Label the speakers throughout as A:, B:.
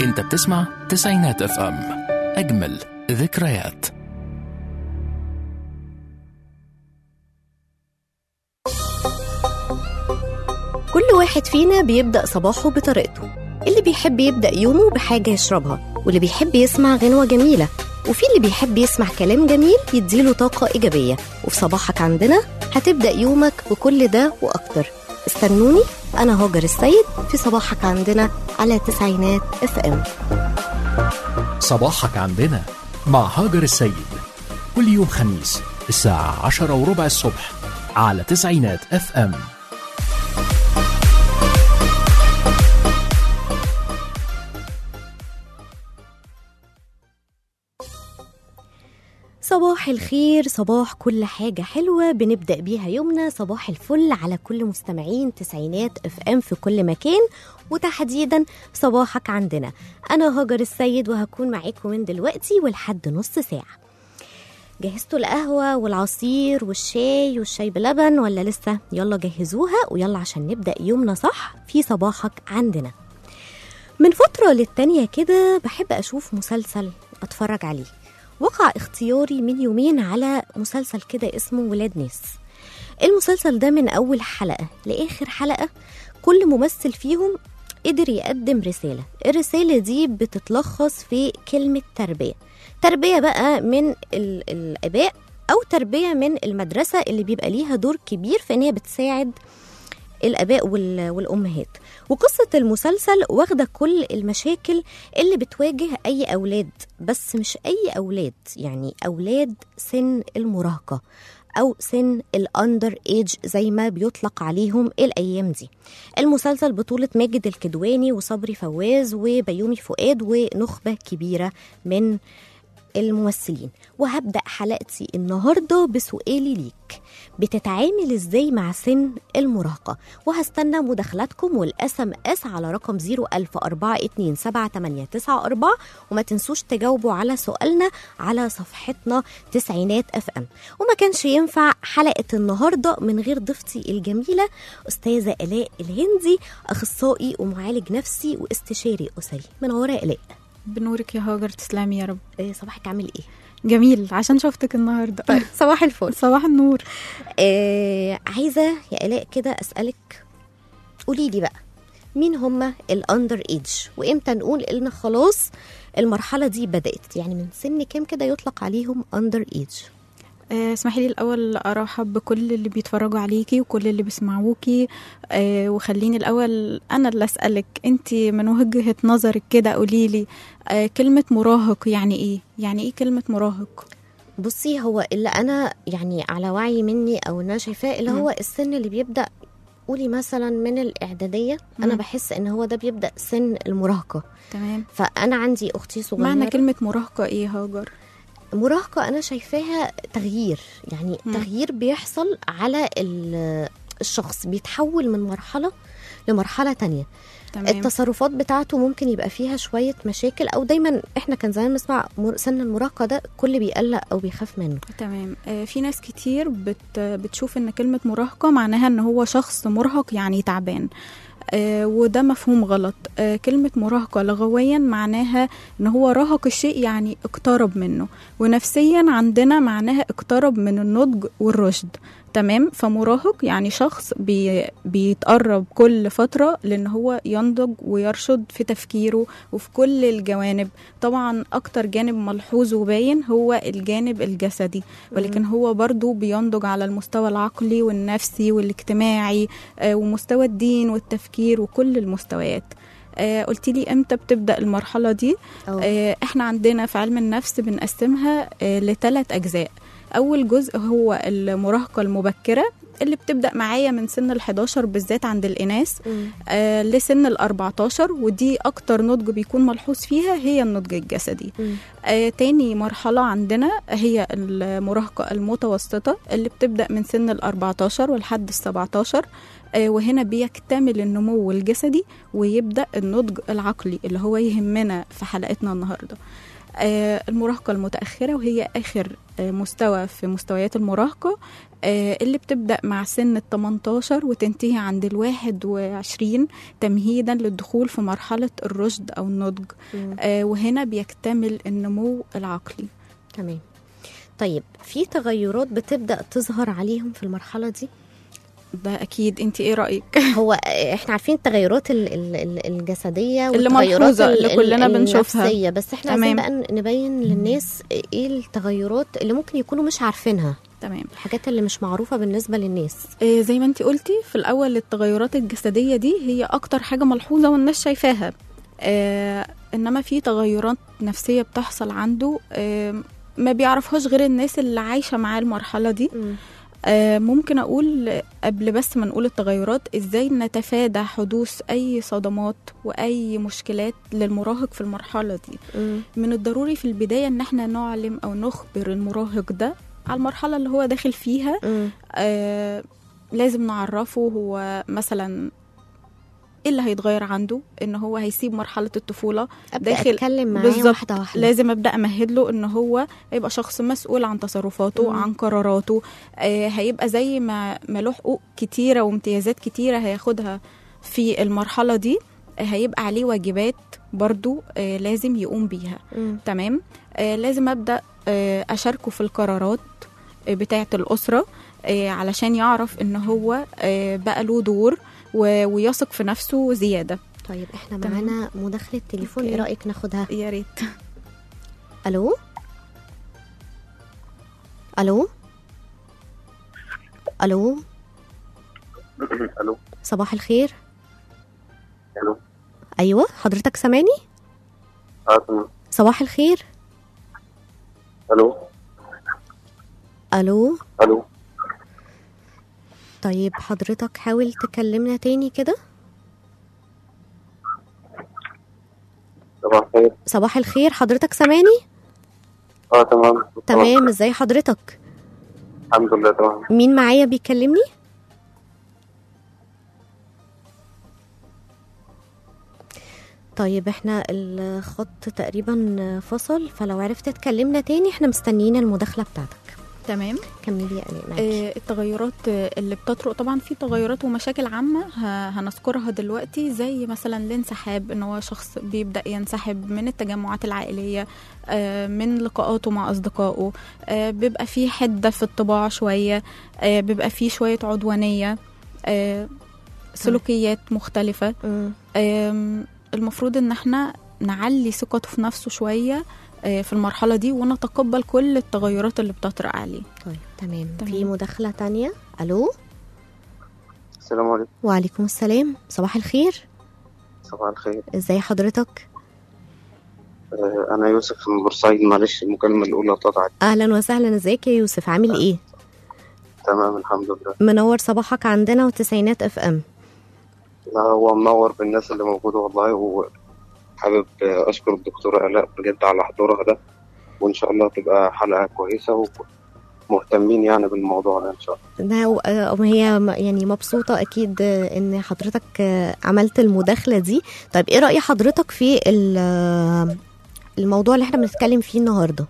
A: انت بتسمع تسعينات اف ام اجمل ذكريات
B: كل واحد فينا بيبدأ صباحه بطريقته اللي بيحب يبدأ يومه بحاجة يشربها واللي بيحب يسمع غنوة جميلة وفي اللي بيحب يسمع كلام جميل يديله طاقة إيجابية وفي صباحك عندنا هتبدأ يومك بكل ده وأكتر استنوني أنا هاجر السيد في صباحك عندنا على تسعينات اف ام
A: صباحك عندنا مع هاجر السيد كل يوم خميس الساعة عشرة وربع الصبح على تسعينات اف ام
B: صباح الخير صباح كل حاجة حلوة بنبدأ بيها يومنا صباح الفل على كل مستمعين تسعينات اف ام في كل مكان وتحديدا صباحك عندنا أنا هاجر السيد وهكون معاكم من دلوقتي ولحد نص ساعة جهزتوا القهوة والعصير والشاي والشاي بلبن ولا لسه يلا جهزوها ويلا عشان نبدأ يومنا صح في صباحك عندنا من فترة للتانية كده بحب أشوف مسلسل أتفرج عليه وقع اختياري من يومين على مسلسل كده اسمه ولاد ناس المسلسل ده من أول حلقة لآخر حلقة كل ممثل فيهم قدر يقدم رسالة الرسالة دي بتتلخص في كلمة تربية تربية بقى من ال- الآباء أو تربية من المدرسة اللي بيبقى ليها دور كبير في إن هي بتساعد الآباء وال- والأمهات وقصة المسلسل واخدة كل المشاكل اللي بتواجه أي أولاد بس مش أي أولاد يعني أولاد سن المراهقة أو سن الأندر إيج زي ما بيطلق عليهم الأيام دي المسلسل بطولة ماجد الكدواني وصبري فواز وبيومي فؤاد ونخبة كبيرة من الممثلين وهبدأ حلقتي النهاردة بسؤالي ليك بتتعامل ازاي مع سن المراهقة وهستنى مداخلاتكم والاس ام اس على رقم 010427894 وما تنسوش تجاوبوا على سؤالنا على صفحتنا تسعينات اف ام وما كانش ينفع حلقة النهاردة من غير ضيفتي الجميلة أستاذة آلاء الهندي أخصائي ومعالج نفسي واستشاري أسري منورة يا آلاء
C: بنورك يا هاجر تسلمي يا رب
B: إيه، صباحك عامل ايه؟
C: جميل عشان شفتك النهارده
B: طيب صباح الفل
C: صباح النور
B: آه عايزه يا الاء كده اسالك قولي لي بقى مين هما الاندر ايدج وامتى نقول ان خلاص المرحله دي بدات يعني من سن كام كده يطلق عليهم اندر ايدج
C: آه، اسمحي لي الاول ارحب بكل اللي بيتفرجوا عليكي وكل اللي بيسمعوكي آه، وخليني الاول انا اللي اسالك انت من وجهه نظرك كده قولي لي آه، كلمه مراهق يعني ايه يعني ايه كلمه مراهق
B: بصي هو اللي انا يعني على وعي مني او ان انا شايفاه اللي
C: مم.
B: هو السن اللي بيبدا قولي مثلا من الاعداديه انا
C: مم.
B: بحس ان هو ده بيبدا سن المراهقه
C: تمام
B: فانا عندي اختي صغيره
C: معنى كلمه مراهقه ايه هاجر
B: مراهقة أنا شايفاها تغيير يعني
C: مم.
B: م. تغيير بيحصل على ال- الشخص بيتحول من مرحلة لمرحلة تانية
C: تمام
B: التصرفات بتاعته ممكن يبقى فيها شوية مشاكل أو دايما إحنا كان زمان نسمع مر- سن المراهقة ده كل بيقلق أو بيخاف منه
C: تمام آه، في ناس كتير بت بتشوف ان كلمة مراهقة معناها ان هو شخص مرهق يعني تعبان آه، وده مفهوم غلط آه، كلمة مراهقة لغويا معناها ان هو راهق الشيء يعني اقترب منه ونفسيا عندنا معناها اقترب من النضج والرشد تمام فمراهق يعني شخص بي بيتقرب كل فترة لان هو ينضج ويرشد في تفكيره وفي كل الجوانب طبعا اكتر جانب ملحوظ وباين هو الجانب الجسدي ولكن هو برضو بينضج على المستوى العقلي والنفسي والاجتماعي آه، ومستوى الدين والتفكير وكل المستويات آه قلت لي امتى بتبدا المرحله دي
B: أو
C: آه احنا عندنا في علم النفس بنقسمها آه لثلاث اجزاء اول جزء هو المراهقه المبكره اللي بتبدا معايا من سن ال 11 بالذات عند الاناث
B: مم.
C: آه لسن ال 14 ودي اكتر نضج بيكون ملحوظ فيها هي النضج الجسدي
B: مم.
C: آه تاني مرحلة عندنا هي المراهقة المتوسطة اللي بتبدأ من سن ال 14 ولحد ال 17 آه وهنا بيكتمل النمو الجسدي ويبدأ النضج العقلي اللي هو يهمنا في حلقتنا النهاردة آه، المراهقة المتأخرة وهي آخر آه، مستوى في مستويات المراهقة آه، اللي بتبدأ مع سن ال 18 وتنتهي عند ال 21 تمهيدا للدخول في مرحلة الرشد أو النضج
B: مم.
C: آه، وهنا بيكتمل النمو العقلي
B: تمام طيب في تغيرات بتبدا تظهر عليهم في المرحله دي
C: ده أكيد أنت إيه رأيك؟
B: هو احنا عارفين التغيرات ال- ال- ال- الجسديه
C: اللي
B: والتغيرات
C: ملحوظة،
B: ال-
C: اللي
B: ال-
C: كلنا بنشوفها.
B: النفسية، بس احنا عايزين
C: تمام.
B: بقى نبين للناس ايه التغيرات اللي ممكن يكونوا مش عارفينها
C: تمام
B: الحاجات اللي مش معروفه بالنسبه للناس
C: آه، زي ما انت قلتي في الاول التغيرات الجسديه دي هي اكتر حاجه ملحوظه والناس شايفاها آه انما في تغيرات نفسيه بتحصل عنده آه ما بيعرفهاش غير الناس اللي عايشه معاه المرحله دي آه ممكن اقول قبل بس ما نقول التغيرات ازاي نتفادى حدوث اي صدمات واي مشكلات للمراهق في المرحله دي
B: مم.
C: من الضروري في البدايه ان احنا نعلم او نخبر المراهق ده على المرحله اللي هو داخل فيها
B: مم.
C: آه لازم نعرفه هو مثلا ايه اللي هيتغير عنده ان هو هيسيب مرحله الطفوله
B: ابدا
C: داخل-
B: اتكلم معاه
C: بالظبط.
B: واحده واحده
C: لازم ابدا امهد له ان هو هيبقى شخص مسؤول عن تصرفاته
B: مم.
C: عن قراراته آه هيبقى زي ما ما له حقوق كتيره وامتيازات كتيره هياخدها في المرحله دي آه هيبقى عليه واجبات برضو آه لازم يقوم بيها
B: مم.
C: تمام آه لازم ابدا آه اشاركه في القرارات آه بتاعه الاسره آه علشان يعرف ان هو آه بقى له دور و- ويثق في نفسه زياده
B: طيب احنا
C: تمام.
B: معانا مداخله تليفون
C: أوكي.
B: ايه رايك ناخدها
C: يا ريت
B: الو الو الو
D: الو
B: صباح الخير
D: الو
B: ايوه حضرتك سامعني
D: اه تمام
B: صباح الخير
D: الو
B: الو
D: الو
B: طيب حضرتك حاول تكلمنا تاني كده
D: صباح الخير
B: صباح الخير حضرتك سامعني
D: اه تمام
B: تمام ازاي حضرتك
D: الحمد لله تمام
B: مين معايا بيكلمني طيب احنا الخط تقريبا فصل فلو عرفت تكلمنا تاني احنا مستنيين المداخلة بتاعتك
C: تمام
B: كملي يا آلاء معاكي.
C: آه، التغيرات آه، اللي بتطرق طبعا في تغيرات ومشاكل عامة ه- هنذكرها دلوقتي زي مثلا الانسحاب ان هو شخص بيبدأ ينسحب من التجمعات العائلية آه، من لقاءاته مع أصدقائه آه، بيبقى في حدة في الطباع شوية آه، بيبقى في شوية عدوانية آه، سلوكيات مختلفة
B: مم.
C: آم، المفروض ان احنا نعلي ثقته في نفسه شوية آه، في المرحلة دي ونتقبل كل التغيرات اللي بتطرق عليه
B: طيب تمام.
C: تمام.
B: في مداخلة تانية الو
D: السلام عليكم
B: وعليكم السلام صباح الخير
D: صباح الخير
B: ازاي حضرتك
D: آه انا يوسف من بورسعيد معلش المكالمة الاولى قطعت
B: اهلا وسهلا ازيك يا يوسف عامل ايه
D: تمام الحمد لله
B: منور صباحك عندنا وتسعينات اف ام
D: لا هو منور بالناس اللي موجودة والله وحابب آه، اشكر الدكتورة الاء بجد على حضورها ده وان شاء الله تبقى حلقة كويسة ومهتمين يعني بالموضوع ده ان شاء الله
B: ده و- آه، هي م- يعني مبسوطة أكيد آه، إن حضرتك آه، عملت المداخلة دي طيب إيه رأي حضرتك في ال- آه، الموضوع اللي احنا بنتكلم فيه النهاردة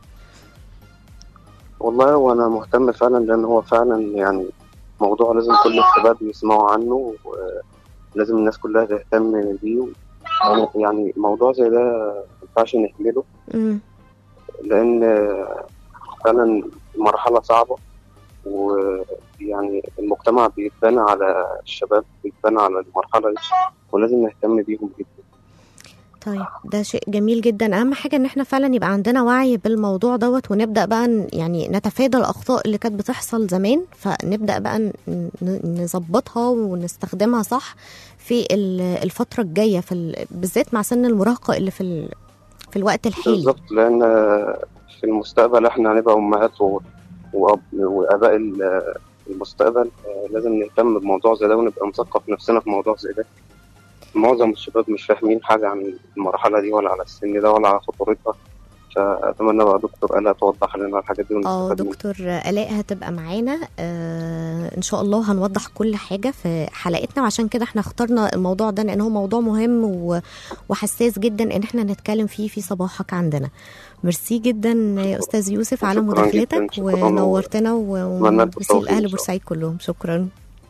D: والله وانا مهتم فعلا لان هو فعلا يعني موضوع لازم كل الشباب يسمعوا عنه ولازم الناس كلها تهتم بيه يعني موضوع زي ده ما ينفعش نهمله
B: مم.
D: لان فعلا مرحله صعبه ويعني المجتمع بيتبنى على الشباب بيتبنى على المرحله دي ولازم نهتم بيهم جدا
B: طيب ده شيء جميل جدا أهم حاجة إن احنا فعلا يبقى عندنا وعي بالموضوع دوت ونبدأ بقى ن- يعني نتفادى الأخطاء اللي كانت بتحصل زمان فنبدأ بقى ن- ن- نظبطها ونستخدمها صح في ال- الفترة الجاية في ال- بالذات مع سن المراهقة اللي في ال- في الوقت الحالي
D: بالظبط لان في المستقبل احنا هنبقى امهات و- وأب واباء ال- المستقبل لازم نهتم بموضوع زي ده ونبقى مثقف نفسنا في موضوع زي ده معظم الشباب مش فاهمين حاجة عن المرحلة دي ولا على السن ده ولا على خطورتها فأتمنى بقى دكتور آلاء توضح لنا الحاجات دي
B: اه
D: ونستفاد منها.
B: دكتور الاء هتبقى معانا آه ان شاء الله هنوضح كل حاجه في حلقتنا وعشان كده احنا اخترنا الموضوع ده لان هو موضوع مهم و- وحساس جدا ان احنا نتكلم فيه في صباحك عندنا ميرسي جدا يا استاذ يوسف على
D: شكراً
B: مداخلتك
D: جداً، شكراً
B: ونورتنا و-
D: أتمنى
B: وميرسي
D: التوفيق إن
B: لاهل
D: شاء
B: بورسعيد كلهم شكرا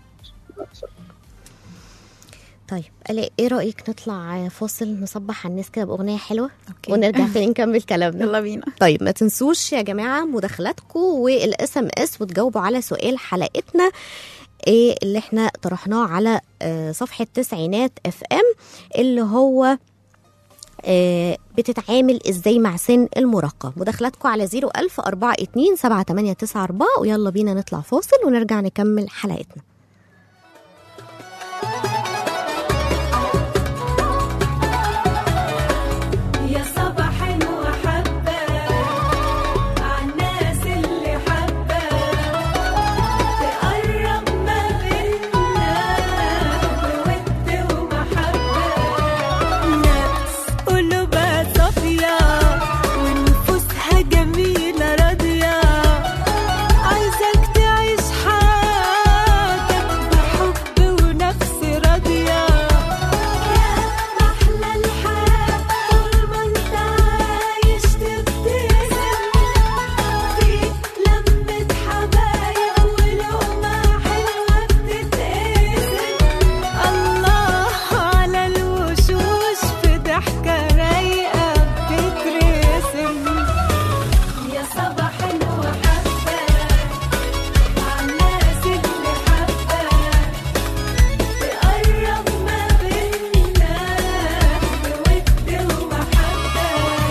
B: طيب الاء ايه رايك نطلع فاصل نصبح على الناس كده باغنيه حلوه
C: اوكي
B: ونرجع تاني نكمل كلامنا
C: يلا بينا
B: طيب ما تنسوش يا جماعه مداخلاتكم والاس ام اس وتجاوبوا على سؤال حلقتنا ايه اللي احنا طرحناه على آه، صفحه تسعينات اف ام اللي هو آه، بتتعامل ازاي مع سن المراهقه مداخلاتكم على 01000 42 7894 ويلا بينا نطلع فاصل ونرجع نكمل حلقتنا
E: يا صباح وحبة عالناس اللي حبة تقرب ما بينا بود ومحبة ناس قلوبها صافية ونفوسها جميلة راضية عايزك تعيش حياتك بحب ونفس راضية يا أحلى الحياة طول ما أنت عايش تبتسم فيك لمة حبايب ولقمة حلوة بتتقسم الله على الوشوش في ضحكة رايقة بتترسم يا صباح وحبة عالناس اللي حبة تقرب ما بينا بود ومحبة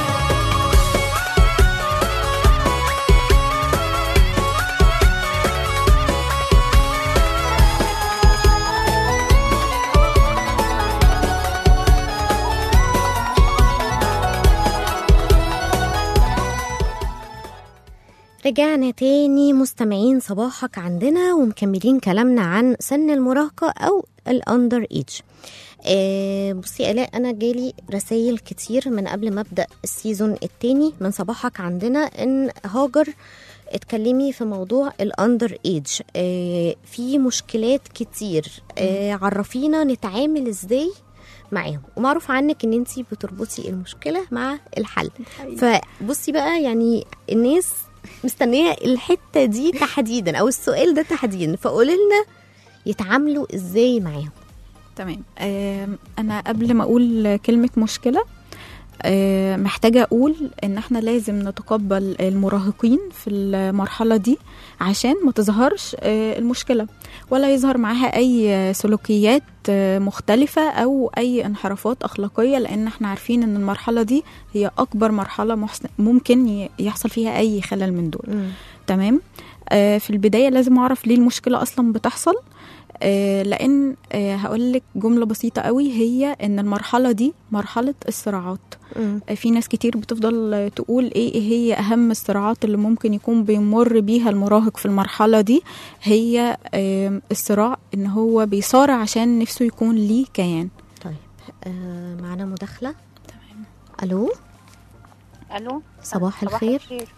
B: رجعنا تاني مستمعين صباحك عندنا ومكملين كلامنا عن سن المراهقة أو الأندر إيج آه بصي آلاء أنا جالي رسائل كتير من قبل ما أبدأ السيزون التاني من صباحك عندنا إن هاجر اتكلمي في موضوع الأندر إيج آه في مشكلات كتير آه عرفينا نتعامل إزاي معاهم ومعروف عنك ان انت بتربطي المشكله مع الحل فبصي بقى يعني الناس مستنيه الحته دي تحديدا او السؤال ده تحديدا فقولي لنا يتعاملوا ازاي معاهم
C: تمام آم، انا قبل ما اقول كلمه مشكله آه، محتاجه اقول ان احنا لازم نتقبل المراهقين في المرحله دي عشان ما تظهرش آه، المشكله ولا يظهر معاها اي سلوكيات آه، مختلفه او اي انحرافات اخلاقيه لان احنا عارفين ان المرحله دي هي اكبر مرحله محسن- ممكن ي- يحصل فيها اي خلل من دول تمام آه في البدايه لازم اعرف ليه المشكله اصلا بتحصل آه لان آه هقول لك جمله بسيطه قوي هي ان المرحله دي مرحله الصراعات
B: مم.
C: آه في ناس كتير بتفضل آه، تقول ايه إيه هي اهم الصراعات اللي ممكن يكون بيمر بيها المراهق في المرحله دي هي آه الصراع ان هو بيصارع عشان نفسه يكون ليه كيان
B: طيب آه معانا مداخله تمام الو
F: الو
B: صباح الخير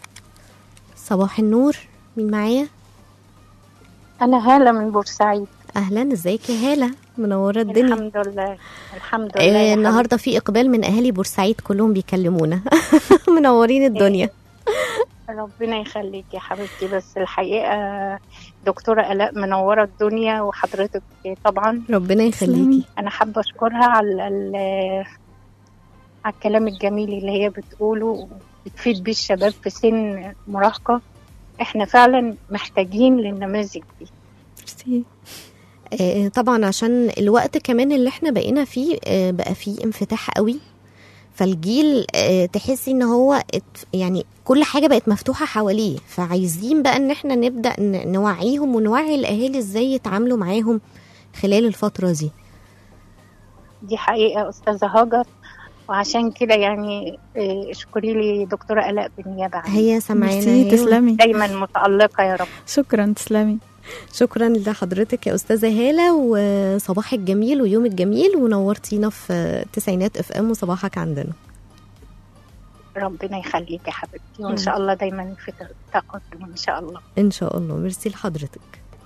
B: صباح النور مين معايا
F: انا هاله من بورسعيد
B: اهلا ازيك يا هاله منوره الدنيا
F: الحمد لله الحمد لله
B: آه
F: يا
B: النهارده في اقبال من اهالي بورسعيد كلهم بيكلمونا منورين الدنيا
F: حبيبتي. ربنا يخليك يا حبيبتي بس الحقيقه دكتوره الاء منوره الدنيا وحضرتك طبعا
B: ربنا يخليكي
F: انا حابه اشكرها على ال- على الكلام الجميل اللي هي بتقوله بتفيد بيه الشباب في سن مراهقه احنا فعلا محتاجين للنماذج دي
C: ميرسي
B: آه، طبعا عشان الوقت كمان اللي احنا بقينا فيه آه، بقى فيه انفتاح قوي فالجيل آه، تحسي ان هو ات- يعني كل حاجه بقت مفتوحه حواليه فعايزين بقى ان احنا نبدا ن- نوعيهم ونوعي الاهالي ازاي يتعاملوا معاهم خلال الفتره دي
F: دي حقيقه استاذه هاجر وعشان كده يعني إيه، اشكري لي دكتوره الاء بالنيابه عني
B: هي سامعانا
C: ميرسي
B: هي.
C: تسلمي
F: دايما متالقه يا رب
C: شكرا تسلمي
B: شكرا لحضرتك يا استاذه هاله وصباحك جميل ويومك جميل ونورتينا في تسعينات اف ام وصباحك عندنا
F: ربنا يخليك يا حبيبتي وان شاء الله دايما في تقدم ان شاء الله
B: ان شاء الله ميرسي لحضرتك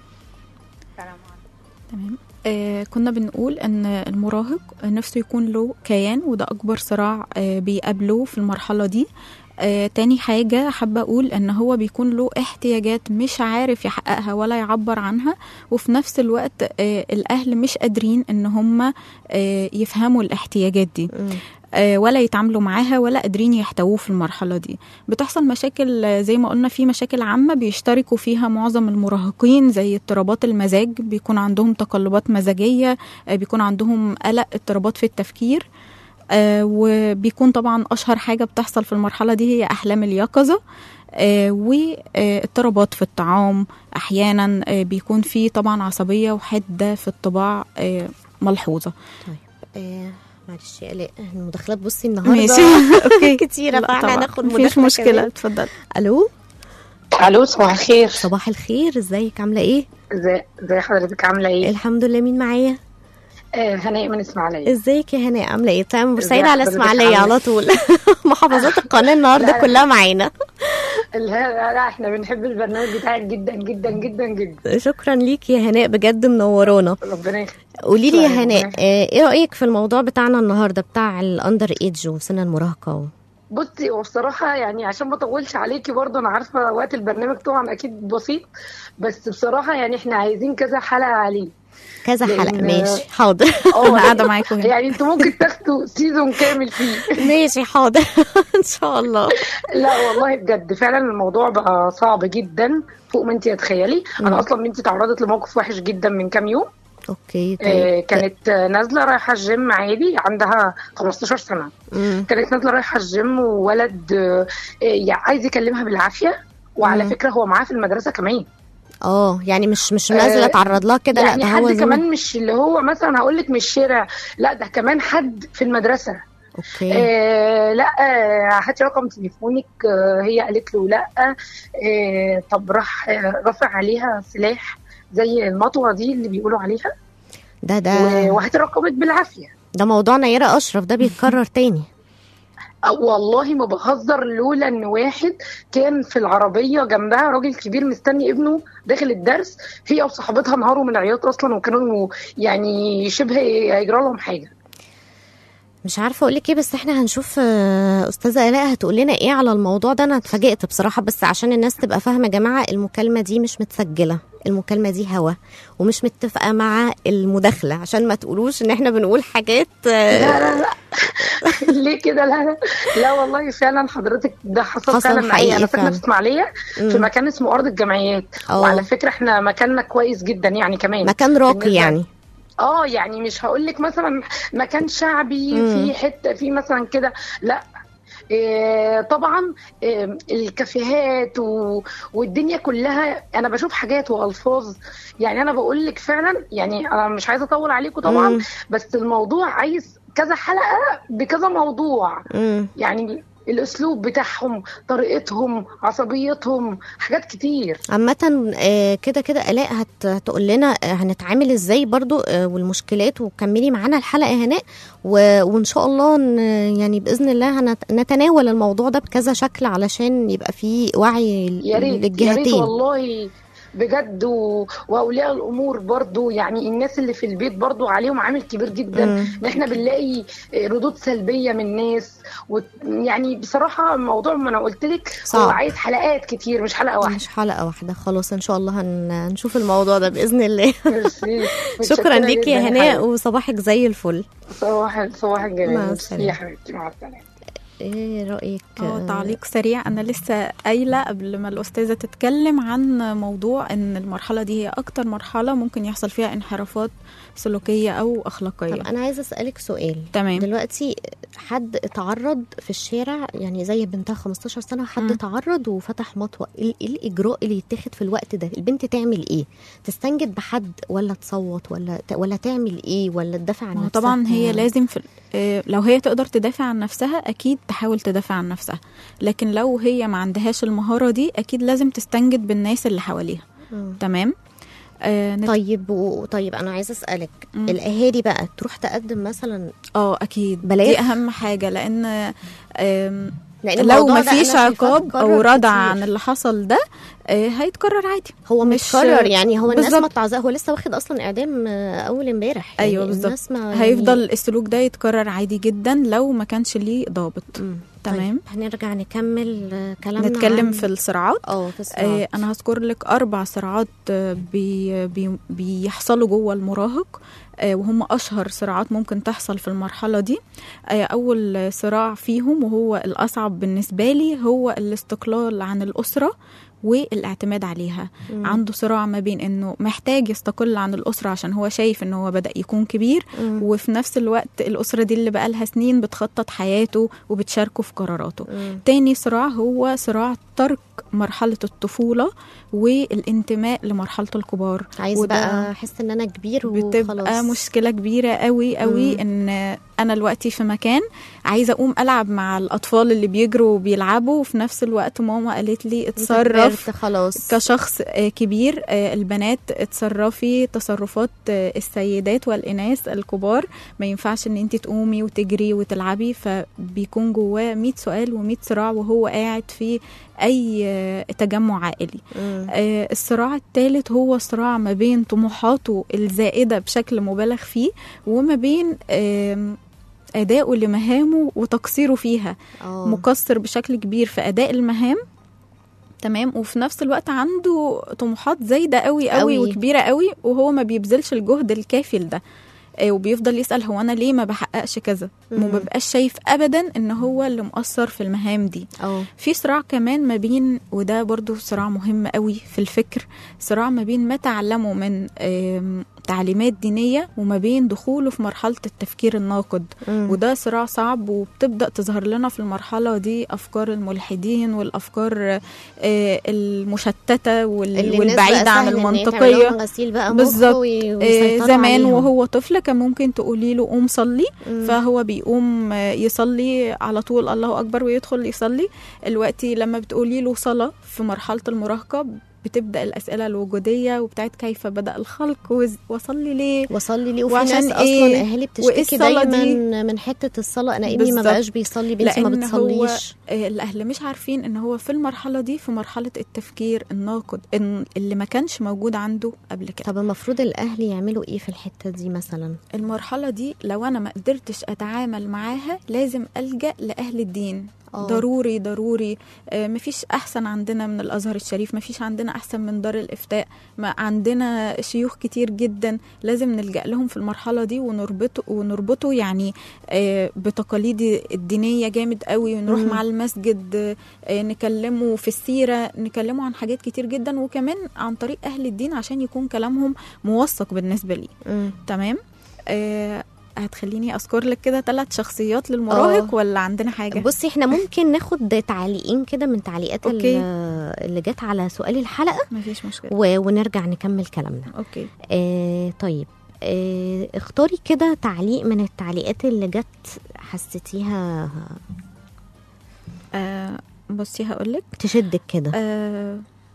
F: السلام عليكم
C: تمام آه كنا بنقول ان المراهق نفسه يكون له كيان وده اكبر صراع آه بيقابله في المرحله دي آه تاني حاجة حابة أقول إن هو بيكون له احتياجات مش عارف يحققها ولا يعبر عنها وفي نفس الوقت آه الأهل مش قادرين إن هم آه يفهموا الاحتياجات دي
B: مم.
C: آه، ولا يتعاملوا معاها ولا قادرين يحتووه في المرحلة دي بتحصل مشاكل آه، زي ما قلنا في مشاكل عامة بيشتركوا فيها معظم المراهقين زي اضطرابات المزاج بيكون عندهم تقلبات مزاجية آه، بيكون عندهم قلق اضطرابات في التفكير آه، وبيكون طبعا أشهر حاجة بتحصل في المرحلة دي هي أحلام اليقظة آه، واضطرابات في الطعام أحيانا آه، بيكون في طبعا عصبية وحدة في الطباع آه، ملحوظة
B: آه معلش يا الاء المداخلات بصي النهارده
C: ماشي اوكي
B: كتيره
C: لا
B: فاحنا
C: طبعاً،
B: هناخد
C: مفيش
B: مداخله
C: مشكله
B: كمان.
C: اتفضل
B: الو
G: الو صباح الخير
B: صباح الخير ازيك عامله ايه
G: ازي ازي حضرتك عامله ايه
B: الحمد لله مين معايا
G: آه هناء من اسماعيليه
B: ازيك يا هناء عامله ايه طالعه من
G: ازي
B: بورسعيد على
G: حضرتك
B: اسماعيليه
G: عاملة
B: على طول محافظات القناه النهارده
G: لا، لا.
B: كلها معانا
G: لا لا احنا بنحب البرنامج بتاعك جدا جدا جدا جدا
B: شكرا ليك يا هناء بجد منورانا
G: ربنا يخليك
B: قولي لي يا
G: شكراً.
B: هناء آه، ايه رايك في الموضوع بتاعنا النهارده بتاع الاندر ايدج وسن المراهقه و...
G: بصي هو بصراحه يعني عشان ما اطولش عليكي برضه انا عارفه وقت البرنامج طبعا اكيد بسيط بس بصراحه يعني احنا عايزين كذا حلقه عليه
B: كذا
G: لأن-
B: حلقه ماشي حاضر
C: انا قاعده معاكم هنا
G: يعني انتوا ممكن تاخدوا سيزون كامل فيه
B: ماشي حاضر ان شاء الله
G: لا والله بجد فعلا الموضوع بقى صعب جدا فوق ما انت تتخيلي انا اصلا بنتي تعرضت لموقف وحش جدا من كام يوم
B: اوكي
G: آه،
B: طيب
G: كانت آه، نازله رايحه الجيم عادي عندها 15 سنه
B: مم.
G: كانت نازله رايحه الجيم وولد آه، آه، يعني عايز يكلمها بالعافيه وعلى
B: مم.
G: فكره هو معاه في المدرسه كمان
B: اه يعني مش مش نازله
G: آه،
B: اتعرض لها كده لا
G: يعني
B: ده
G: حد
B: هو زمان
G: كمان مش اللي هو مثلا هقول لك من الشارع لا ده كمان حد في المدرسه
B: اوكي
G: آه لا آه، هاتي رقم تليفونك آه هي قالت له لا آه طب راح آه، رفع عليها سلاح زي المطوه دي اللي بيقولوا عليها
B: ده ده
G: و- وهاتي رقمك بالعافيه
B: ده موضوع نيرة اشرف ده بيتكرر تاني
G: أه، والله ما بهزر لولا ان واحد كان في العربيه جنبها راجل كبير مستني ابنه داخل الدرس هي وصاحبتها انهاروا من العياط اصلا وكانوا يعني شبه هيجرى لهم حاجه
B: مش عارفه اقول لك ايه بس احنا هنشوف آه، استاذه الاء هتقول لنا ايه على الموضوع ده انا اتفاجئت بصراحه بس عشان الناس تبقى فاهمه يا جماعه المكالمه دي مش متسجله المكالمه دي هوا ومش متفقه مع المداخله عشان ما تقولوش ان احنا بنقول حاجات آه،
G: لا لا لا ليه كده لا لا لا والله فعلا حضرتك ده حصل,
B: حصل
G: فعلا معايا
B: حقيقي
G: انا ساكنه
B: فعلا.
G: في اسماعيليه في
B: مم.
G: مكان اسمه ارض الجمعيات
B: أه.
G: وعلى فكره احنا مكاننا كويس جدا يعني كمان
B: مكان راقي
G: بالنسبة-
B: يعني
G: اه يعني مش هقول لك مثلا مكان شعبي
B: مم.
G: في حته في مثلا كده لا إيه طبعا إيه الكافيهات و... والدنيا كلها انا بشوف حاجات والفاظ يعني انا بقول لك فعلا يعني انا مش عايزه اطول عليكم طبعا
B: مم.
G: بس الموضوع عايز كذا حلقه بكذا موضوع
B: مم.
G: يعني الاسلوب بتاعهم طريقتهم عصبيتهم حاجات كتير
B: عامة آه، كده كده آلاء هت- هتقول لنا آه، هنتعامل ازاي برضو آه، والمشكلات وكملي معانا الحلقة يا هناء و- وان شاء الله ن- يعني بإذن الله هنت- نتناول الموضوع ده بكذا شكل علشان يبقى فيه وعي
G: يا ريت يا ريت
B: للجهتين
G: والله بجد و... واولياء الامور برضو يعني الناس اللي في البيت برضو عليهم عامل كبير جدا
B: مم.
G: ان احنا بنلاقي ردود سلبيه من ناس ويعني بصراحه الموضوع ما انا قلت لك هو
B: صعب.
G: عايز حلقات كتير مش حلقه واحده
B: مش حلقة واحدة خلاص ان شاء الله هن- هنشوف الموضوع ده بإذن الله
G: ميرسي.
B: شكرا
G: متشكرة
B: ليك
G: جداً
B: يا هناء
G: حبيبتي.
B: وصباحك زي الفل
G: صباح صباح الجمال
B: مع
G: ميرسي
B: السلامة.
G: يا حبيبتي مع السلامه
B: ايه رأيك
C: اه تعليق سريع انا لسه قايله قبل ما الاستاذه تتكلم عن موضوع ان المرحله دي هي اكتر مرحله ممكن يحصل فيها انحرافات سلوكيه او اخلاقيه
B: طب انا عايزه اسالك سؤال
C: تمام
B: دلوقتي حد اتعرض في الشارع يعني زي بنتها 15 سنه حد
C: مم.
B: اتعرض وفتح مطوه ايه إيه الاجراء اللي يتاخد في الوقت ده البنت تعمل ايه تستنجد بحد ولا تصوت ولا ت- ولا تعمل ايه ولا تدافع عن
C: ما هو
B: نفسها
C: طبعا هي لازم في آه، لو هي تقدر تدافع عن نفسها اكيد تحاول تدافع عن نفسها لكن لو هي ما عندهاش المهاره دي اكيد لازم تستنجد بالناس اللي حواليها
B: مم.
C: تمام آه نت-
B: طيب و... طيب انا عايزه اسالك
C: مم.
B: الاهالي بقى تروح تقدم مثلا
C: اه اكيد
B: بلاغ؟
C: دي اهم حاجه لان آم،
B: لان
C: لو
B: الموضوع
C: ما
B: ده أنا
C: فيش
B: شايفاه
C: عقاب
B: اتكرر
C: او ردع
B: كتير.
C: عن اللي حصل ده آه، هيتكرر عادي
B: هو مش
C: مش-
B: قرر يعني هو الناس
C: بالظبط.
B: ما تعزق هو لسه واخد اصلا اعدام آه، اول امبارح يعني
C: ايوه بالظبط
B: الناس ما يعني-
C: هيفضل السلوك ده يتكرر عادي جدا لو ما كانش ليه ضابط
B: مم.
C: تمام.
B: طيب هنرجع نكمل آه، كلامنا
C: نتكلم
B: عن-
C: في الصراعات
B: اه في
C: آه
B: الصراع
C: انا هذكر لك اربع صراعات آه، بي بي بيحصلوا جوه المراهق آه وهم اشهر صراعات ممكن تحصل في المرحله دي آه اول صراع فيهم وهو الاصعب بالنسبه لي هو الاستقلال عن الاسره والاعتماد عليها
B: مم.
C: عنده صراع ما بين انه محتاج يستقل عن الاسره عشان هو شايف ان هو بدا يكون كبير
B: مم.
C: وفي نفس الوقت الاسره دي اللي بقالها سنين بتخطط حياته وبتشاركه في قراراته
B: مم.
C: تاني صراع هو صراع ترك مرحلة الطفولة والانتماء لمرحلة الكبار
B: عايز
C: وده
B: بقى احس ان انا كبير
C: بتبقى
B: وخلاص
C: مشكلة كبيرة قوي قوي
B: مم.
C: ان انا دلوقتي في مكان عايزة اقوم العب مع الاطفال اللي بيجروا وبيلعبوا وفي نفس الوقت ماما قالت لي
B: أنت
C: اتصرف
B: كبرت خلاص
C: كشخص آه، كبير آه، البنات اتصرفي تصرفات آه، السيدات والإناث الكبار ما ينفعش ان انت تقومي وتجري وتلعبي فبيكون جواه 100 سؤال و100 صراع وهو قاعد في اي آه، تجمع عائلي
B: مم.
C: آه، الصراع الثالث هو صراع ما بين طموحاته الزائدة بشكل مبالغ فيه وما بين آم، أدائه لمهامه وتقصيره فيها
B: اه
C: مقصر بشكل كبير في اداء المهام تمام وفي نفس الوقت عنده طموحات زايده قوي قوي,
B: قوي.
C: قوي وكبيره قوي وهو ما بيبذلش الجهد الكافي لده آه، وبيفضل يسال هو انا ليه ما بحققش كذا
B: مم.
C: وما بيبقاش شايف ابدا ان هو اللي مقصر في المهام دي
B: اه
C: في صراع كمان ما بين وده برضو صراع مهم قوي في الفكر صراع ما بين ما تعلمه من آم، تعليمات دينية وما بين دخوله في مرحلة التفكير الناقد
B: مم.
C: وده صراع صعب وبتبدأ تظهر لنا في المرحلة دي أفكار الملحدين والأفكار آه، المشتتة وال-
B: اللي الناس
C: والبعيدة
B: بقى
C: عن
B: سهل إن هي تعمل
C: المنطقية
B: لهم غسيل بقى
C: بالظبط.
B: مخ وي-
C: آه،
B: ويسيطروا
C: زمان
B: عليهم.
C: وهو طفل كان ممكن تقولي له قوم صلي
B: مم.
C: فهو بيقوم آه، يصلي على طول الله اكبر ويدخل يصلي دلوقتي لما بتقولي له صلاه في مرحله المراهقه بتبدا الاسئله الوجوديه وبتاعت كيف بدا الخلق وز- وصلي ليه
B: وصلي ليه وفي
C: وعشان
B: ناس اصلا
C: إيه؟
B: اهالي
C: وإيه
B: بتشتكي
C: الصلاة
B: دايما
C: دي؟
B: من حته الصلاه انا ابني ما
C: بالظبط.
B: بقاش بيصلي بنتي ما
C: لأن هو
B: بتصليش
C: آه، الاهل مش عارفين ان هو في المرحله دي في مرحله التفكير الناقد إن اللي ما كانش موجود عنده قبل كده
B: طب المفروض الاهل يعملوا ايه في الحته دي مثلا
C: المرحله دي لو انا ما قدرتش اتعامل معاها لازم الجا لاهل الدين
B: آه.
C: ضروري ضروري آه، مفيش احسن عندنا من الازهر الشريف مفيش عندنا احسن من دار الافتاء ما عندنا شيوخ كتير جدا لازم نلجا لهم في المرحله دي ونربطه ونربطه يعني آه، بتقاليد الدينيه جامد قوي ونروح
B: مم.
C: مع المسجد آه، نكلمه في السيره نكلمه عن حاجات كتير جدا وكمان عن طريق اهل الدين عشان يكون كلامهم موثق بالنسبه لي
B: مم.
C: تمام آه هتخليني اذكر لك كده ثلاث شخصيات للمراهق
B: آه.
C: ولا عندنا حاجه
B: بصي احنا ممكن ناخد تعليقين كده من تعليقات ال-
C: أوكي.
B: اللي جت على سؤال الحلقه
C: مفيش مشكله
B: و... ونرجع نكمل كلامنا
C: اوكي
B: آه طيب آه اختاري كده تعليق من التعليقات اللي جت حسيتيها
C: آه بصي هقول لك
B: تشدك كده
C: آه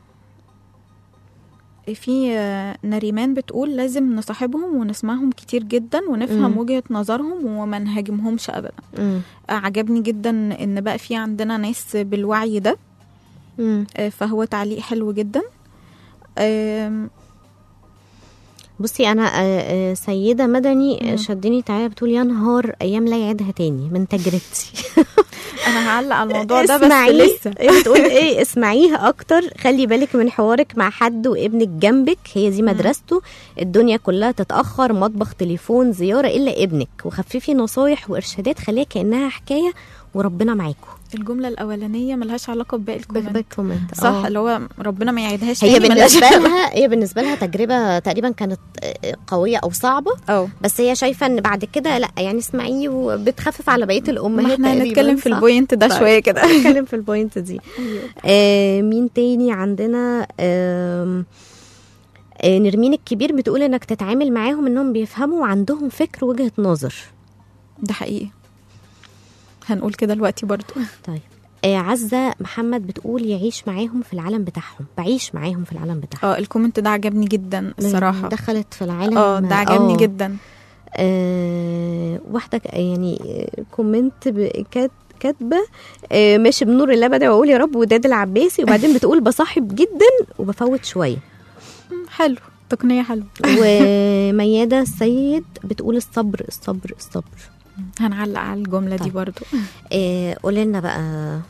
C: في آه، نريمان بتقول لازم نصاحبهم ونسمعهم كتير جدا ونفهم
B: مم.
C: وجهة نظرهم وما نهاجمهمش ابدا
B: مم.
C: آه، عجبني جدا ان بقى في عندنا ناس بالوعي ده
B: مم.
C: آه، فهو تعليق حلو جدا آم،
B: بصي انا آه، آه، سيده مدني
C: مم.
B: شدني تعالى بتقول يا نهار ايام لا يعيدها تاني من تجربتي
C: انا هعلق على الموضوع ده بس
B: اسمعيه.
C: لسه
B: هي بتقول ايه اسمعيها اكتر خلي بالك من حوارك مع حد وابنك جنبك هي دي مدرسته الدنيا كلها تتاخر مطبخ تليفون زياره الا ابنك وخففي نصايح وارشادات خليها كانها حكايه وربنا معاكم
C: الجمله الاولانيه ملهاش علاقه بباقي الكومنت
B: بالكومنت
C: صح اللي هو ربنا ما يعيدهاش
B: هي
C: تاني ملهاش
B: بالنسبه
C: علاقة.
B: لها هي بالنسبه لها تجربه تقريبا كانت آه، قويه او صعبه
C: اه
B: بس هي شايفه ان بعد كده لا يعني اسمعيه وبتخفف على بقيه
C: ما
B: الامهات
C: احنا
B: تقريباً،
C: هنتكلم في
B: صح؟
C: البوينت ده
B: طيب.
C: شويه كده
B: نتكلم في البوينت دي آه مين تاني عندنا آم، آه نرمين الكبير بتقول انك تتعامل معاهم انهم بيفهموا وعندهم فكر وجهة نظر
C: ده حقيقي هنقول كده دلوقتي برضو
B: طيب آه عزة محمد بتقول يعيش معاهم في العالم بتاعهم بعيش معاهم في العالم بتاعهم
C: اه الكومنت ده عجبني جدا الصراحه
B: دخلت في العالم
C: اه ده عجبني
B: آه.
C: جدا
B: آه واحدة ك- يعني آه، كومنت ب- كانت كاتبه آه، ماشي بنور الله بدعي واقول يا رب وداد العباسي وبعدين بتقول بصاحب جدا وبفوت شويه
C: حلو تقنيه حلوه
B: وميادة السيد بتقول الصبر الصبر الصبر
C: هنعلق على الجمله دي
B: طيب.
C: برضو
B: آه، قولي لنا بقى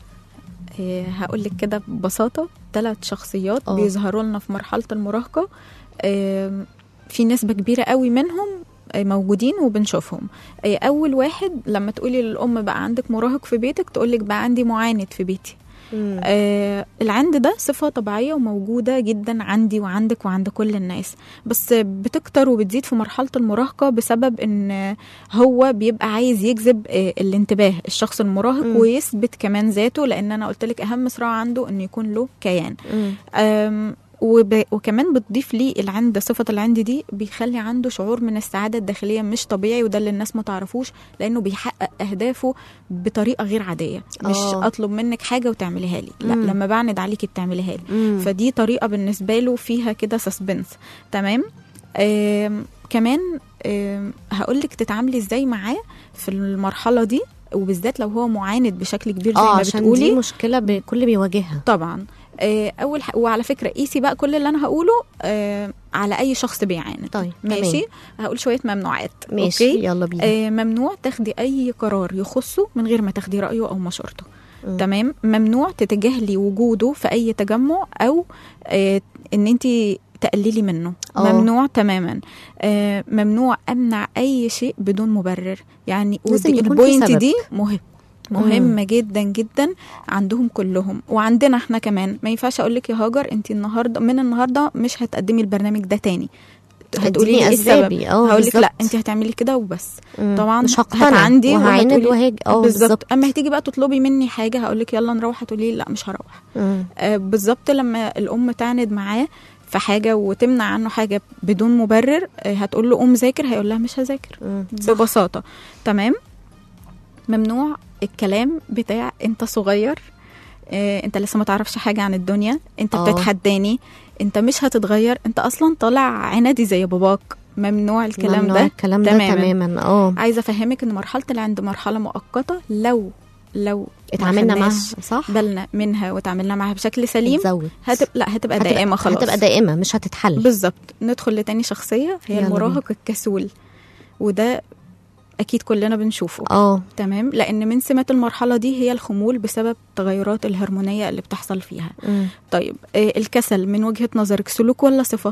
C: هقول لك كده ببساطه ثلاث شخصيات
B: اه.
C: بيظهروا لنا في مرحله المراهقه آم، في نسبه كبيره قوي منهم آه، موجودين وبنشوفهم آه، اول واحد لما تقولي للام بقى عندك مراهق في بيتك تقولك بقى عندي معاند في بيتي
B: مم.
C: آه العند ده صفة طبيعية وموجودة جدا عندي وعندك وعند كل الناس بس بتكتر وبتزيد في مرحلة المراهقة بسبب ان هو بيبقى عايز يجذب آه الانتباه الشخص المراهق
B: مم.
C: ويثبت كمان ذاته لان انا قلت لك اهم صراع عنده انه يكون له كيان
B: مم.
C: أم، وب... وكمان بتضيف ليه العند صفة العند دي بيخلي عنده شعور من السعادة الداخلية مش طبيعي وده اللي الناس ما تعرفوش لأنه بيحقق أهدافه بطريقة غير عادية مش
B: آه.
C: أطلب منك حاجة وتعمليها لي لا
B: مم.
C: لما بعند عليكي بتعمليها لي
B: مم.
C: فدي طريقة بالنسبة له فيها كده سسبنس تمام آم، كمان هقول لك تتعاملي ازاي معاه في المرحلة دي وبالذات لو هو معاند بشكل كبير زي
B: اه
C: ما
B: عشان
C: بتقولي
B: دي مشكله بكل بيواجهها
C: طبعا آه، اول ح... وعلى فكره قيسي بقى كل اللي انا هقوله آه، على اي شخص بيعاند
B: طيب
C: ماشي
B: تمام.
C: هقول شويه ممنوعات
B: ماشي
C: أوكي؟
B: يلا بينا
C: آه، ممنوع تاخدي اي قرار يخصه من غير ما تاخدي رايه او مشورته
B: مم.
C: تمام ممنوع تتجاهلي وجوده في اي تجمع او آه، ان انت تقللي منه
B: آه.
C: ممنوع تماما آه، ممنوع امنع اي شيء بدون مبرر يعني
B: لازم
C: ودي-
B: يكون في
C: البوينت
B: سبب.
C: دي مهم مهمه جدا جدا عندهم كلهم وعندنا احنا كمان ما ينفعش اقول لك يا هاجر انت النهارده من النهارده مش هتقدمي البرنامج ده تاني هتقولي لي
B: اديني
C: ايه السبب
B: اسبابي اه
C: هقول لك لا
B: بالظبط.
C: انت هتعملي كده وبس
B: مم.
C: طبعا
B: مش هقتنع
C: هتعندي
B: وهعاند
C: وهتقولي-
B: وهاجي اه
C: بالظبط
B: بالظبط
C: اما هتيجي بقى تطلبي مني حاجه هقول لك يلا نروح هتقولي لي لا مش هروح
B: مم.
C: آه بالظبط لما الام تعاند معاه في حاجه وتمنع عنه حاجه بدون مبرر آه هتقول له قوم ذاكر هيقول لها مش هذاكر
B: مم. صح.
C: ببساطه تمام ممنوع الكلام بتاع انت صغير آه، انت لسه ما تعرفش حاجه عن الدنيا انت
B: آه.
C: بتتحداني انت مش هتتغير انت اصلا طالع عنادي زي باباك ممنوع الكلام
B: ممنوع
C: ده
B: الكلام ده
C: تماماً.
B: تماما اه
C: عايزه افهمك ان مرحله العند مرحله مؤقته لو لو ما
B: اتعاملنا معاها
C: خدناش
B: صح
C: بالنا منها وتعاملنا معاها بشكل سليم
B: تزود
C: هتبقى لا هتبقى دائمه خلاص
B: هتبقى دائمه مش هتتحل
C: بالظبط ندخل لتاني شخصيه هي
B: يلا
C: المراهق الكسول وده اكيد كلنا بنشوفه
B: اه
C: تمام لان من سمات المرحله دي هي الخمول بسبب التغيرات الهرمونيه اللي بتحصل فيها
B: مم.
C: طيب آه، الكسل من وجهه نظرك سلوك ولا صفه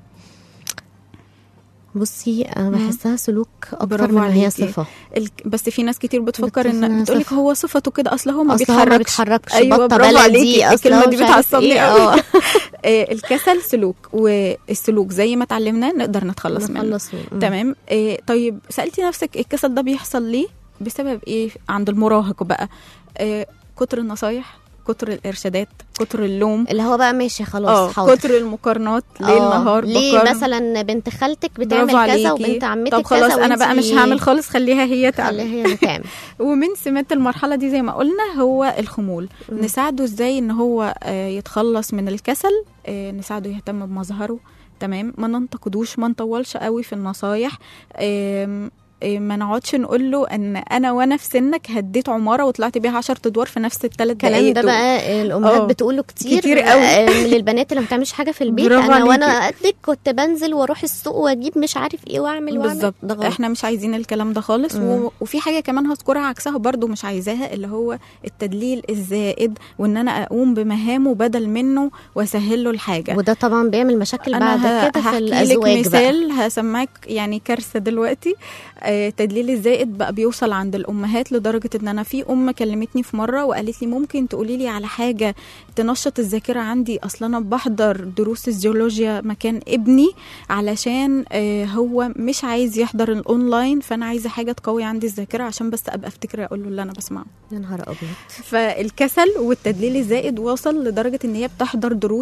B: بصي انا
C: مم.
B: بحسها سلوك اكتر
C: برافو
B: من ما هي
C: عليكي.
B: صفه
C: الك- بس في ناس كتير بتفكر
B: بتفكر
C: ان
B: إنها
C: بتقولك
B: صفة.
C: هو صفته كده اصل هو ما
B: اصل هو ما
C: بيتحركش
B: بيتحركش
C: أيوة،
B: بطه
C: برافو
B: بلدي
C: عليكي.
B: اصل
C: الكلمة
B: هو
C: دي
B: مش عارف
C: بتعصبني
B: إيه.
C: قوي.
B: اه
C: آه، الكسل سلوك والسلوك زي ما اتعلمناه نقدر نتخلص منه
B: نخلص منه. مم.
C: تمام آه، طيب سالتي نفسك الكسل ده بيحصل ليه بسبب ايه عند المراهق بقى آه، كتر النصايح كتر الارشادات كتر اللوم
B: اللي هو بقى ماشي خلاص
C: اه
B: حاضر
C: كتر المقارنات ليل
B: آه،
C: نهار
B: ليه
C: بقارن.
B: مثلا بنت خالتك
C: برافو
B: بتعمل كذا
C: عليكي.
B: وبنت عمتك
C: طب
B: كذا
C: خلاص انا بقى مش
B: وإنتي
C: هعمل خالص خليها هي تعمل
B: خليها هي اللي تعمل
C: ومن سمات المرحله دي زي ما قلنا هو الخمول
B: مم.
C: نساعده ازاي ان هو آه، يتخلص من الكسل آه، نساعده يهتم بمظهره تمام ما ننتقدوش ما نطولش قوي في النصايح آم، آه، ما نقعدش نقول له ان انا وانا في سنك هديت عماره وطلعت بيها 10 ادوار في نفس الثلاث
B: الكلام
C: دقايق
B: ده
C: دول.
B: بقى الامهات
C: آه.
B: بتقوله كتير
C: كتير قوي.
B: آه، للبنات اللي ما بتعملش حاجه في البيت
C: برافو
B: انا
C: عليكي.
B: وانا قدك كنت بنزل واروح السوق واجيب مش عارف ايه واعمل واعمل
C: بالظبط
B: ده غلط
C: احنا مش عايزين الكلام ده خالص
B: مم.
C: و... وفي حاجه كمان هذكرها عكسها برضو مش عايزاها اللي هو التدليل الزائد وان انا اقوم بمهامه بدل منه واسهل له الحاجه
B: وده طبعا بيعمل مشاكل
C: انا
B: بعد
C: ه-
B: كده في
C: هحكي لك
B: الازواج بقى
C: مثال هسمعك يعني كارثه دلوقتي آه تدليل الزائد بقى بيوصل عند الامهات لدرجه ان انا في ام كلمتني في مره وقالت لي ممكن تقولي لي على حاجه تنشط الذاكره عندي اصلا انا بحضر دروس الجيولوجيا مكان ابني علشان آه هو مش عايز يحضر الاونلاين فانا عايزه حاجه تقوي عندي الذاكره عشان بس ابقى افتكر اقول له اللي انا بسمعه
B: يا نهار ابيض
C: فالكسل والتدليل الزائد وصل لدرجه ان هي بتحضر دروسه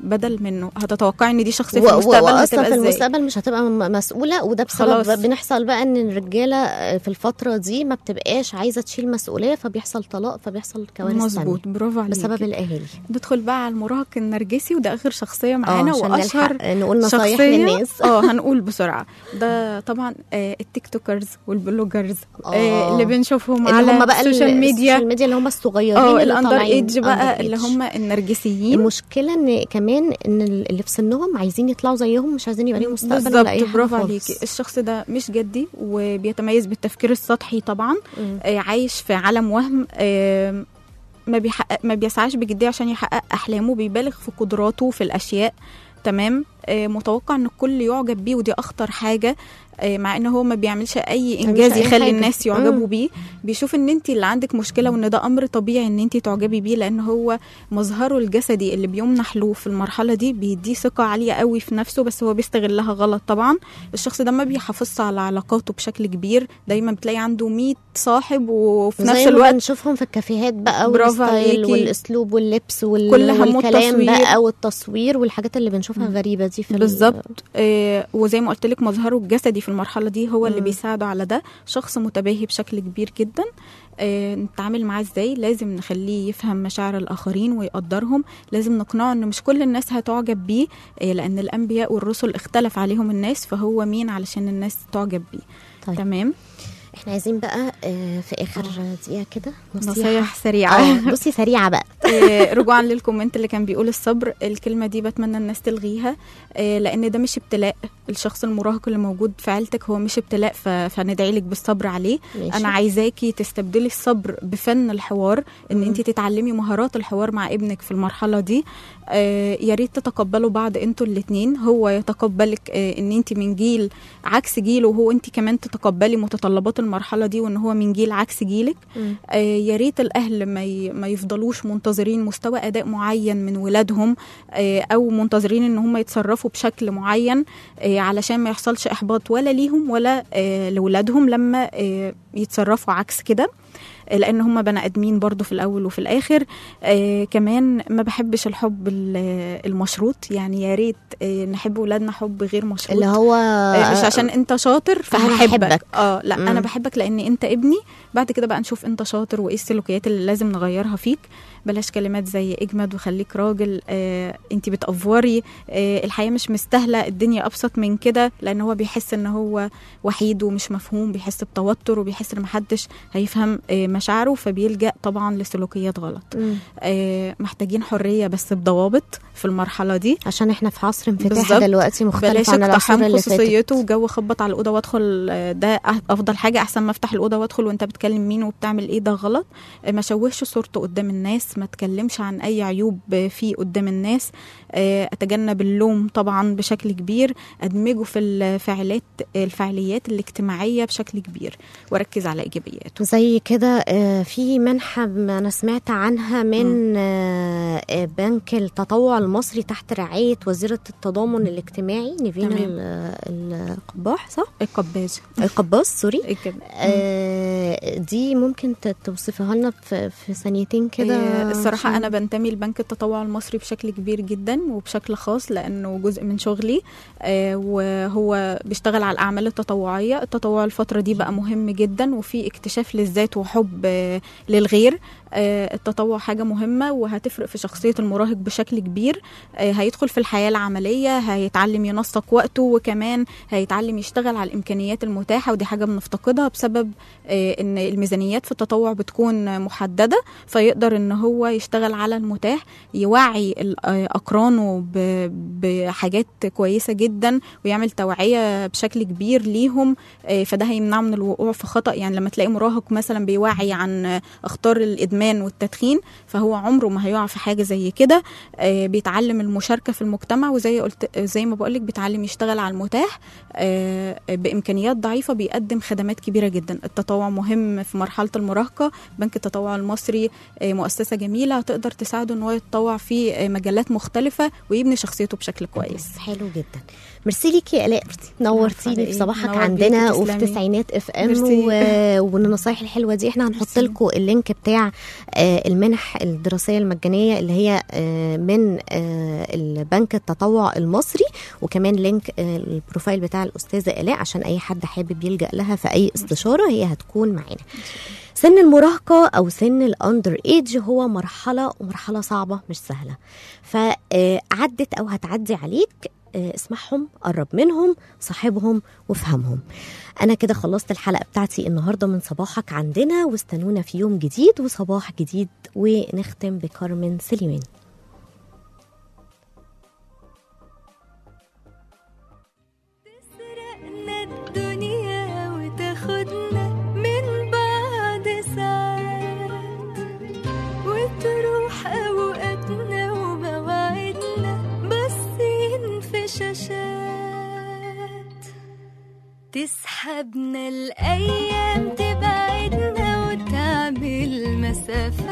C: بدل منه هتتوقعي ان دي شخصيه
B: و-
C: في
B: و-
C: المستقبل
B: واصلا
C: هتبقى
B: في
C: ازاي
B: المستقبل مش هتبقى م- مسؤوله وده بسبب
C: خلاص.
B: بنحصل بقى ان الرجاله في الفتره دي ما بتبقاش عايزه تشيل مسؤوليه فبيحصل طلاق فبيحصل كوارث
C: مظبوط
B: تانية
C: برافو عليكي
B: بسبب الاهالي
C: ندخل بقى على المراهق النرجسي وده اخر شخصيه
B: اه
C: معانا
B: عشان
C: واشهر
B: نلحق نقول نصايح
C: شخصية
B: للناس
C: اه هنقول بسرعه ده طبعا آه التيك توكرز والبلوجرز
B: آه.
C: آه اللي بنشوفهم
B: اللي
C: على
B: هم بقى
C: السوشيال ميديا
B: السوشيال ميديا اللي هم الصغيرين
C: اه
B: اللي
C: الاندر
B: طالعين
C: ايدج بقى
B: under
C: اللي
B: age.
C: هم النرجسيين
B: المشكله ان كمان ان اللي في سنهم عايزين يطلعوا زيهم مش عايزين يبقى ليهم مستقبل
C: بالظبط
B: ولا اي حاجه
C: برافو
B: خالص.
C: عليكي الشخص ده مش جدي وبيتميز بالتفكير السطحي طبعا
B: مم.
C: آه عايش في عالم وهم آه ما بيحقق ما بيسعاش بجديه عشان يحقق احلامه بيبالغ في قدراته في الاشياء تمام آه متوقع ان الكل يعجب بيه ودي اخطر حاجه آه مع ان هو ما بيعملش اي
B: بيعملش
C: انجاز
B: أي
C: يخلي
B: حاجة.
C: الناس يعجبوا
B: مم.
C: بيه بيشوف ان انت اللي عندك مشكله وان ده امر طبيعي ان انت تعجبي بيه لان هو مظهره الجسدي اللي بيمنح له في المرحله دي بيديه ثقه عاليه قوي في نفسه بس هو بيستغلها غلط طبعا الشخص ده ما بيحافظش على علاقاته بشكل كبير دايما بتلاقي عنده 100 صاحب وفي نفس
B: زي ما
C: الوقت
B: بنشوفهم في الكافيهات بقى
C: برافو
B: والستايل
C: عليكي.
B: والاسلوب واللبس وال...
C: كل همه
B: والكلام
C: التصوير.
B: بقى والتصوير والحاجات اللي بنشوفها غريبه دي في ال-
C: بالظبط آه وزي ما قلت لك مظهره الجسدي في المرحله دي هو اللي
B: مم.
C: بيساعده على ده شخص متباهي بشكل كبير جدا آه نتعامل معاه ازاي لازم نخليه يفهم مشاعر الاخرين ويقدرهم لازم نقنعه ان مش كل الناس هتعجب بيه آه لان الانبياء والرسل اختلف عليهم الناس فهو مين علشان الناس تعجب بيه
B: طيب.
C: تمام
B: احنا عايزين بقى آه، في اخر دقيقه كده
C: نصايح سريعه
B: اه بصي سريعه بقى
C: آه، رجوعا للكومنت اللي كان بيقول الصبر الكلمة دي بتمنى الناس تلغيها آه، لأن ده مش ابتلاء الشخص المراهق اللي موجود في عيلتك هو مش ابتلاء ف- فندعي لك بالصبر عليه
B: ماشي.
C: أنا عايزاكي تستبدلي الصبر بفن الحوار إن
B: مم.
C: أنت تتعلمي مهارات الحوار مع ابنك في المرحلة دي آه، يا ريت تتقبلوا بعض انتوا الاتنين هو يتقبلك آه، ان انت من جيل عكس جيله وهو انت كمان تتقبلي متطلبات المرحله دي وان هو من جيل عكس جيلك
B: مم.
C: آه، يا ريت الاهل ما ي- ما يفضلوش منتظرين مستوى اداء معين من ولادهم آه، او منتظرين ان هم يتصرفوا بشكل معين آه، علشان ما يحصلش احباط ولا ليهم ولا آه، لاولادهم لما آه، يتصرفوا عكس كده آه، لان هم بني ادمين برضو في الاول وفي الاخر آه كمان ما بحبش الحب ال- المشروط يعني يا ريت آه نحب ولادنا حب غير مشروط
B: اللي هو
C: آه، مش عشان انت شاطر
B: فأنا
C: فهحبك
B: هحبك.
C: اه لا
B: مم.
C: انا بحبك لان انت ابني بعد كده بقى نشوف انت شاطر وايه السلوكيات اللي لازم نغيرها فيك بلاش كلمات زي اجمد وخليك راجل آه انت بتأفوري آه الحياه مش مستاهله الدنيا ابسط من كده لان هو بيحس ان هو وحيد ومش مفهوم بيحس بتوتر وبيحس ان محدش هيفهم آه مشاعره فبيلجأ طبعا لسلوكيات غلط
B: مم.
C: آه محتاجين حريه بس بضوابط في المرحله دي
B: عشان احنا في عصر انفتاح
C: بالظبط.
B: دلوقتي مختلف
C: بلاش
B: عن العصور
C: اقتحام
B: اللي فاتت
C: خصوصيته وجو خبط على الاوضه وادخل آه، ده أه- افضل حاجه احسن ما افتح الاوضه وادخل وانت بتكلم مين وبتعمل ايه ده غلط آه، ما شوهش صورته قدام الناس ما اتكلمش عن اي عيوب آه، فيه قدام الناس آه، اتجنب اللوم طبعا بشكل كبير ادمجه في الفعاليات الفعاليات الاجتماعيه بشكل كبير واركز على ايجابياته
B: زي كده آه، في منحة ما أنا سمعت عنها من آه، آه، بنك التطوع المصري تحت رعاية وزيرة التضامن الاجتماعي نيفين
C: تمام.
B: ال- القباح صح؟
C: القباز
B: القباص سوري
C: إيه كده.
B: آه، دي ممكن ت- توصفها لنا في, في ثانيتين كده
C: آه، الصراحة
B: عشان-
C: أنا بنتمي لبنك التطوع المصري بشكل كبير جدا وبشكل خاص لأنه جزء من شغلي آه، وهو بيشتغل على الأعمال التطوعية التطوع الفترة دي بقى مهم جدا وفي اكتشاف للذات وحب آه، للغير آه، التطوع حاجة مهمة وهتفرق في شخصية المراهق بشكل كبير آه، هيدخل في الحياة العملية هيتعلم ينسق وقته وكمان هيتعلم يشتغل على الإمكانيات المتاحة ودي حاجة بنفتقدها بسبب آه، إن الميزانيات في التطوع بتكون محددة فيقدر إن هو يشتغل على المتاح يوعي ال- آه، أقرانه ب- بحاجات كويسة جدا ويعمل توعية بشكل كبير ليهم آه، فده هيمنعه من الوقوع في خطأ يعني لما تلاقي مراهق مثلا بيوعي عن آه، أخطار الإدمان والتدخين فهو عمره ما هيقع في حاجة زي كده آه، بيتعلم المشاركة في المجتمع وزي قلت زي ما بقولك بيتعلم يشتغل على المتاح آه، بإمكانيات ضعيفة بيقدم خدمات كبيرة جدا التطوع مهم في مرحلة المراهقة بنك التطوع المصري آه، مؤسسة جميلة تقدر تساعده ان هو يتطوع في آه، مجالات مختلفة ويبني شخصيته بشكل كويس
B: حلو جدا ميرسي ليكي يا الاء نورتيني
C: على
B: في
C: إيه؟
B: صباحك
C: نور
B: عندنا
C: بيكي،
B: وفي
C: تسلمي.
B: تسعينات اف ام
C: ميرسي.
B: و... والنصايح الحلوه دي احنا هنحط
C: ميرسي.
B: لكم اللينك بتاع آه، المنح الدراسيه المجانيه اللي هي آه، من آه، البنك التطوع المصري وكمان لينك آه، البروفايل بتاع الاستاذه الاء عشان اي حد حابب يلجا لها في اي استشاره هي هتكون معانا سن المراهقة أو سن الأندر إيج هو مرحلة ومرحلة صعبة مش سهلة فعدت أو هتعدي عليك آه، اسمعهم قرب منهم صاحبهم وافهمهم أنا كده خلصت الحلقة بتاعتي النهاردة من صباحك عندنا واستنونا في يوم جديد وصباح جديد ونختم بكارمن سليمان
E: تسرقنا الدنيا وتاخدنا من بعد ساعات وتروح أوقاتنا ومواعيدنا باصين في شاشات تسحبنا الأيام تبعدنا وتعمل مسافات